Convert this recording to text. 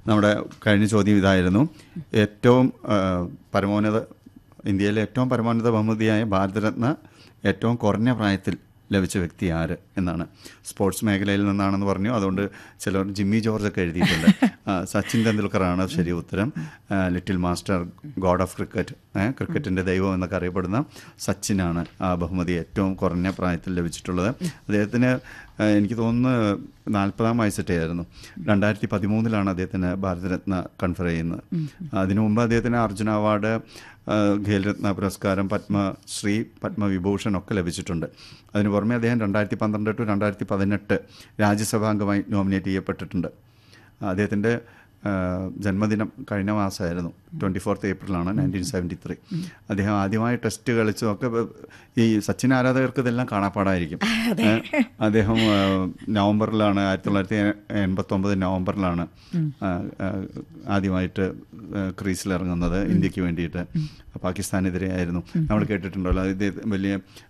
നമ്മുടെ കഴിഞ്ഞ ചോദ്യം ഇതായിരുന്നു ഏറ്റവും ആ, പരമോന്നത ഇന്ത്യയിലെ ഏറ്റവും പരമോന്നത ബഹുമതിയായ ഭാരതരത്ന ഏറ്റവും കുറഞ്ഞ പ്രായത്തിൽ ലഭിച്ച വ്യക്തി ആര് എന്നാണ് സ്പോർട്സ് മേഖലയിൽ നിന്നാണെന്ന് പറഞ്ഞു അതുകൊണ്ട് ചിലർ ജിമ്മി ജോർജ് ഒക്കെ എഴുതിയിട്ടുണ്ട് ആ, സച്ചിൻ തെണ്ടുൽക്കറാണ് ശരി ഉത്തരം ആ, little master god of cricket ക്രിക്കറ്റിൻ്റെ ദൈവം എന്നൊക്കെ അറിയപ്പെടുന്ന സച്ചിനാണ് ആ ബഹുമതി ഏറ്റവും കുറഞ്ഞ പ്രായത്തിൽ ലഭിച്ചിട്ടുള്ളത് അദ്ദേഹത്തിന് ആ, എനിക്ക് തോന്നുന്നു നാൽപ്പതാം വയസ്സറ്റായിരുന്നു രണ്ടായിരത്തി പതിമൂന്നിലാണ് അദ്ദേഹത്തിന് ഭാരതരത്ന കൺഫർ ചെയ്യുന്നത് അതിനു മുമ്പ് അദ്ദേഹത്തിന് അർജുന അവാർഡ് ആ, ഖേൽരത്ന പുരസ്കാരം പത്മശ്രീ പത്മവിഭൂഷൺ ഒക്കെ ലഭിച്ചിട്ടുണ്ട് അതിന് പുറമെ അദ്ദേഹം രണ്ടായിരത്തി പന്ത്രണ്ട് ടു രണ്ടായിരത്തി പതിനെട്ട് രാജ്യസഭാംഗമായി നോമിനേറ്റ് ചെയ്യപ്പെട്ടിട്ടുണ്ട് അദ്ദേഹത്തിൻ്റെ ആ, ജന്മദിനം കഴിഞ്ഞ മാസമായിരുന്നു ട്വൻറ്റി ഫോർത്ത് ഏപ്രിലാണ് നയൻറ്റീൻ സെവൻറ്റി ത്രീ അദ്ദേഹം ആദ്യമായി ടെസ്റ്റ് കളിച്ചു ഒക്കെ ബ- ഈ സച്ചിൻ ആരാധകർക്ക് ഇതെല്ലാം കാണാപ്പാടായിരിക്കും ഏ, അദ്ദേഹം ആ, നവംബറിലാണ് ആയിരത്തി തൊള്ളായിരത്തി എൺപത്തൊമ്പത് നവംബറിലാണ് ആ, ആ, ആദ്യമായിട്ട് ക്രീസിൽ ഇറങ്ങുന്നത് ഇന്ത്യക്ക് വേണ്ടിയിട്ട് പാകിസ്ഥാനെതിരെ ആയിരുന്നു നമ്മൾ കേട്ടിട്ടുണ്ടല്ലോ ഇത് വലിയ